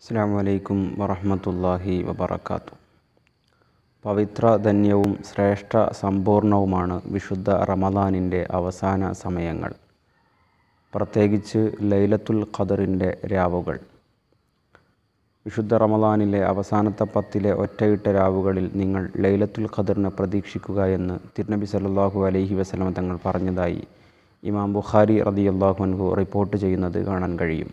അസ്സാം വലൈക്കും വറഹമത്തല്ലാഹി വബർക്കാത്തു പവിത്ര ധന്യവും ശ്രേഷ്ഠ സമ്പൂർണവുമാണ് വിശുദ്ധ റമദാനിൻ്റെ അവസാന സമയങ്ങൾ പ്രത്യേകിച്ച് ലൈലത്തുൽ ഖദറിൻ്റെ രാവുകൾ വിശുദ്ധ റമദാനിലെ അവസാനത്തെ പത്തിലെ ഒറ്റയിട്ട രാവുകളിൽ നിങ്ങൾ ലൈലത്തുൽ ഖദറിനെ പ്രതീക്ഷിക്കുക എന്ന് തിരുനബി സല്ലല്ലാഹു അലൈഹി വസല്ലമ തങ്ങൾ പറഞ്ഞതായി ഇമാം ബുഖാരി റളിയല്ലാഹു അൻഹു റിപ്പോർട്ട് ചെയ്യുന്നത് കാണാൻ കഴിയും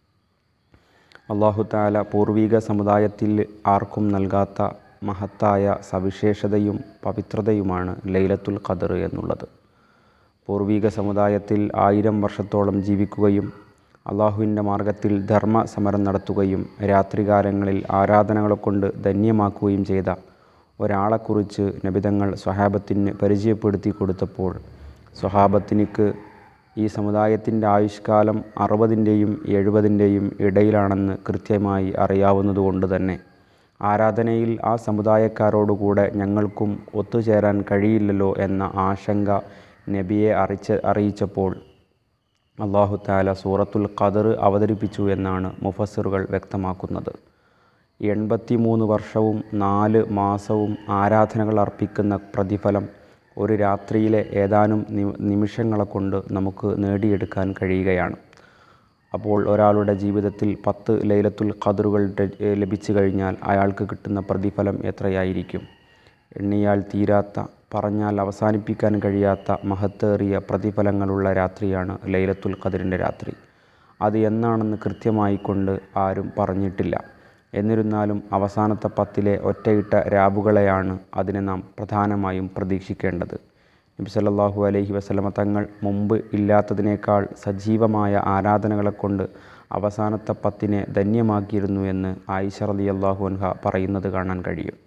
അള്ളാഹു താല പൂർവിക സമുദായത്തിൽ ആർക്കും നൽകാത്ത മഹത്തായ സവിശേഷതയും പവിത്രതയുമാണ് ലൈലത്തുൽ ഖദർ എന്നുള്ളത് പൂർവിക സമുദായത്തിൽ ആയിരം വർഷത്തോളം ജീവിക്കുകയും അള്ളാഹുവിൻ്റെ മാർഗത്തിൽ ധർമ്മ സമരം നടത്തുകയും രാത്രികാലങ്ങളിൽ ആരാധനകളെ കൊണ്ട് ധന്യമാക്കുകയും ചെയ്ത ഒരാളെക്കുറിച്ച് നബിതങ്ങൾ സ്വഹാബത്തിന് പരിചയപ്പെടുത്തി കൊടുത്തപ്പോൾ സ്വഹാബത്തിനിക്ക് ഈ സമുദായത്തിൻ്റെ ആയുഷ്കാലം അറുപതിൻ്റെയും എഴുപതിൻ്റെയും ഇടയിലാണെന്ന് കൃത്യമായി അറിയാവുന്നതുകൊണ്ട് തന്നെ ആരാധനയിൽ ആ സമുദായക്കാരോടുകൂടെ ഞങ്ങൾക്കും ഒത്തുചേരാൻ കഴിയില്ലല്ലോ എന്ന ആശങ്ക നബിയെ അറിയിച്ച അറിയിച്ചപ്പോൾ അള്ളാഹു താല സൂറത്തുൽ ഖദർ അവതരിപ്പിച്ചു എന്നാണ് മുഫസ്സിറുകൾ വ്യക്തമാക്കുന്നത് എൺപത്തി മൂന്ന് വർഷവും നാല് മാസവും ആരാധനകൾ അർപ്പിക്കുന്ന പ്രതിഫലം ഒരു രാത്രിയിലെ ഏതാനും നിമിഷങ്ങളെ കൊണ്ട് നമുക്ക് നേടിയെടുക്കാൻ കഴിയുകയാണ് അപ്പോൾ ഒരാളുടെ ജീവിതത്തിൽ പത്ത് ലൈലത്തുൽ ഖദറുകൾ ലഭിച്ചു കഴിഞ്ഞാൽ അയാൾക്ക് കിട്ടുന്ന പ്രതിഫലം എത്രയായിരിക്കും എണ്ണിയാൽ തീരാത്ത പറഞ്ഞാൽ അവസാനിപ്പിക്കാൻ കഴിയാത്ത മഹത്തേറിയ പ്രതിഫലങ്ങളുള്ള രാത്രിയാണ് ലൈലത്തുൽ ഖദറിൻ്റെ രാത്രി അത് എന്നാണെന്ന് കൃത്യമായി കൊണ്ട് ആരും പറഞ്ഞിട്ടില്ല എന്നിരുന്നാലും അവസാനത്തെ പത്തിലെ ഒറ്റയിട്ട രാവുകളെയാണ് അതിനെ നാം പ്രധാനമായും പ്രതീക്ഷിക്കേണ്ടത് നബി സല്ലല്ലാഹു അലൈഹി വസല്ലമ തങ്ങൾ മുമ്പ് ഇല്ലാത്തതിനേക്കാൾ സജീവമായ ആരാധനകളെ കൊണ്ട് അവസാനത്തെ പത്തിനെ ധന്യമാക്കിയിരുന്നു എന്ന് ആയിഷ റളിയല്ലാഹു അൻഹ പറയുന്നത് കാണാൻ കഴിയും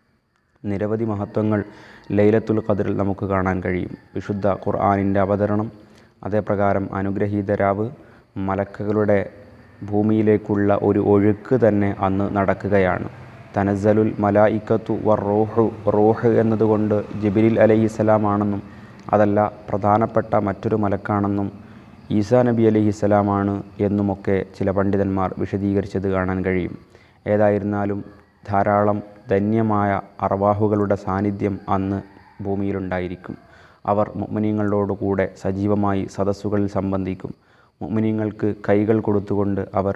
നിരവധി മഹത്വങ്ങൾ ലൈലത്തുൽ ഖദറിൽ നമുക്ക് കാണാൻ കഴിയും വിശുദ്ധ ഖുർആാനിൻ്റെ അവതരണം അതേപ്രകാരം അനുഗ്രഹീത രാവ് മലക്കുകളുടെ ഭൂമിയിലേക്കുള്ള ഒരു ഒഴുക്ക് തന്നെ അന്ന് നടക്കുകയാണ് തനസലുൽ മലായിക്കത്തു വ റോഹു റോഹ് എന്നതുകൊണ്ട് ജിബിരിൽ അലഹിസ്സലാം ആണെന്നും അതല്ല പ്രധാനപ്പെട്ട മറ്റൊരു മലക്കാണെന്നും ഈസാ നബി അലഹിസ്സലാമാണ് എന്നുമൊക്കെ ചില പണ്ഡിതന്മാർ വിശദീകരിച്ചത് കാണാൻ കഴിയും ഏതായിരുന്നാലും ധാരാളം ധന്യമായ അറവാഹുകളുടെ സാന്നിധ്യം അന്ന് ഭൂമിയിലുണ്ടായിരിക്കും അവർ മുഅ്മിനീങ്ങളോടുകൂടെ സജീവമായി സദസ്സുകളിൽ സംബന്ധിക്കും മുഅ്മിനീങ്ങൾക്ക് കൈകൾ കൊടുത്തുകൊണ്ട് അവർ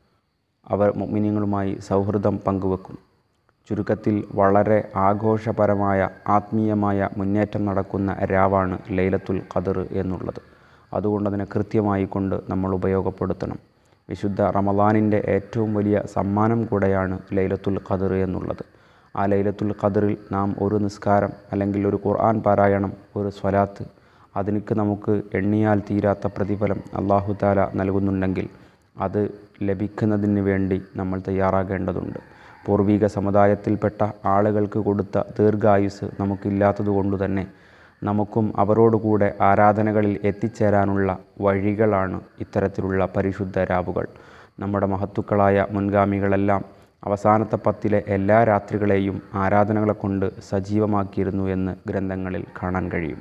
അവർ മുഅ്മിനീങ്ങളുമായി സൗഹൃദം പങ്കുവെക്കും ചുരുക്കത്തിൽ വളരെ ആഘോഷപരമായ ആത്മീയമായ മുന്നേറ്റം നടക്കുന്ന രാവാണ് ലൈലത്തുൽ ഖദർ എന്നുള്ളത് അതുകൊണ്ട് അതിനെ കൃത്യമായി കൊണ്ട് നമ്മൾ ഉപയോഗപ്പെടുത്തണം വിശുദ്ധ റമദാനിൻ്റെ ഏറ്റവും വലിയ സമ്മാനം കൂടെയാണ് ലൈലത്തുൽ ഖദർ എന്നുള്ളത് ആ ലൈലത്തുൽ ഖദറിൽ നാം ഒരു നിസ്കാരം അല്ലെങ്കിൽ ഒരു ഖുർആൻ പാരായണം ഒരു സ്വലാത്ത് അതിനക്ക് നമുക്ക് എണ്ണിയാൽ തീരാത്ത പ്രതിഫലം അള്ളാഹു താല നൽകുന്നുണ്ടെങ്കിൽ അത് ലഭിക്കുന്നതിന് വേണ്ടി നമ്മൾ തയ്യാറാകേണ്ടതുണ്ട് പൂർവിക സമുദായത്തിൽപ്പെട്ട ആളുകൾക്ക് കൊടുത്ത ദീർഘായുസ് നമുക്കില്ലാത്തതുകൊണ്ട് തന്നെ നമുക്കും അവരോടുകൂടെ ആരാധനകളിൽ എത്തിച്ചേരാനുള്ള വഴികളാണ് ഇത്തരത്തിലുള്ള പരിശുദ്ധ രാവുകൾ നമ്മുടെ മഹത്തുക്കളായ മുൻഗാമികളെല്ലാം അവസാനത്തെ പത്തിലെ എല്ലാ രാത്രികളെയും ആരാധനകളെ കൊണ്ട് സജീവമാക്കിയിരുന്നു എന്ന് ഗ്രന്ഥങ്ങളിൽ കാണാൻ കഴിയും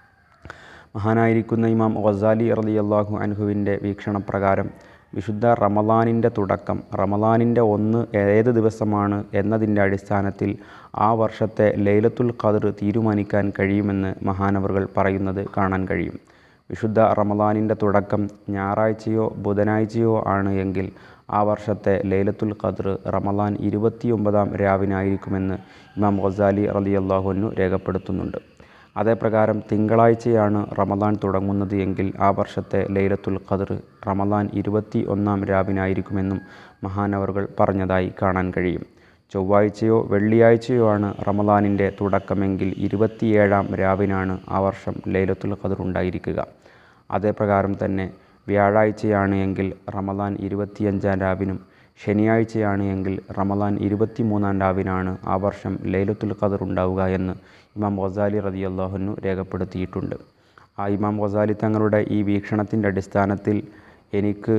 മഹാനായിരിക്കുന്ന ഇമാം ഗസാലി റലി അള്ളാഹു അൻഹുവിൻ്റെ വീക്ഷണപ്രകാരം വിശുദ്ധ റമദാനിൻ്റെ തുടക്കം റമദാനിൻ്റെ ഒന്ന് ഏത് ദിവസമാണ് എന്നതിൻ്റെ അടിസ്ഥാനത്തിൽ ആ വർഷത്തെ ലൈലത്തുൽ ഖദർ തീരുമാനിക്കാൻ കഴിയുമെന്ന് മഹാനവറുകൾ പറയുന്നത് കാണാൻ കഴിയും വിശുദ്ധ റമദാനിൻ്റെ തുടക്കം ഞായറാഴ്ചയോ ബുധനാഴ്ചയോ ആണ് എങ്കിൽ ആ വർഷത്തെ ലൈലത്തുൽ ഖദർ റമദാൻ ഇരുപത്തിയൊമ്പതാം രാവിനായിരിക്കുമെന്ന് ഇമാം ഗസാലി റലി അള്ളാഹുനു രേഖപ്പെടുത്തുന്നുണ്ട് അതേപ്രകാരം തിങ്കളാഴ്ചയാണ് റമദാൻ തുടങ്ങുന്നത് എങ്കിൽ ആ വർഷത്തെ ലൈലത്തുൽ ഖദർ റമദാൻ ഇരുപത്തി ഒന്നാം രാവിനായിരിക്കുമെന്നും മഹാനവറുകൾ പറഞ്ഞതായി കാണാൻ കഴിയും ചൊവ്വാഴ്ചയോ വെള്ളിയാഴ്ചയോ ആണ് റമദാനിൻ്റെ തുടക്കമെങ്കിൽ ഇരുപത്തിയേഴാം രാവിനാണ് ആ വർഷം ലൈലത്തുൽ ഖദർ ഉണ്ടായിരിക്കുക അതേപ്രകാരം തന്നെ വ്യാഴാഴ്ചയാണ് എങ്കിൽ റമദാൻ ഇരുപത്തിയഞ്ചാം രാവിനും ശനിയാഴ്ചയാണ് എങ്കിൽ റമദാൻ ഇരുപത്തി മൂന്നാം രാവിനാണ് ആ വർഷം ലൈലത്തുൽ ഖദർ ഉണ്ടാവുക എന്ന് ഇമാം ഗസാലി റതി അള്ളാഹുനു രേഖപ്പെടുത്തിയിട്ടുണ്ട് ആ ഇമാം ഗസാലി തങ്ങളുടെ ഈ വീക്ഷണത്തിൻ്റെ അടിസ്ഥാനത്തിൽ എനിക്ക്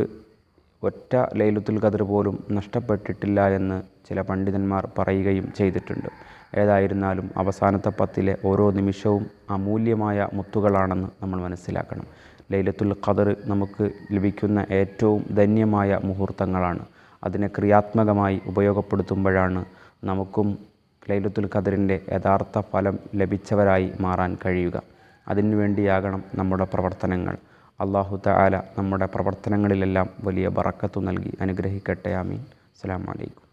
ഒറ്റ ലൈലത്തുൽ ഖദർ പോലും നഷ്ടപ്പെട്ടിട്ടില്ല എന്ന് ചില പണ്ഡിതന്മാർ പറയുകയും ചെയ്തിട്ടുണ്ട് ഏതായിരുന്നാലും അവസാനത്തെ പത്തിലെ ഓരോ നിമിഷവും അമൂല്യമായ മുത്തുകളാണെന്ന് നമ്മൾ മനസ്സിലാക്കണം ലൈലത്തുൽ ഖദർ നമുക്ക് ലഭിക്കുന്ന ഏറ്റവും ധന്യമായ മുഹൂർത്തങ്ങളാണ് അതിനെ ക്രിയാത്മകമായി ഉപയോഗപ്പെടുത്തുമ്പോഴാണ് നമുക്കും ലൈലത്തുൽ ഖദറിൻ്റെ യഥാർത്ഥ ഫലം ലഭിച്ചവരായി മാറാൻ കഴിയുക അതിനുവേണ്ടിയാകണം നമ്മുടെ പ്രവർത്തനങ്ങൾ അള്ളാഹു തആല നമ്മുടെ പ്രവർത്തനങ്ങളിലെല്ലാം വലിയ ബറക്കത്തു നൽകി അനുഗ്രഹിക്കട്ടെ ആമീൻ അസ്സലാമു അലൈക്കും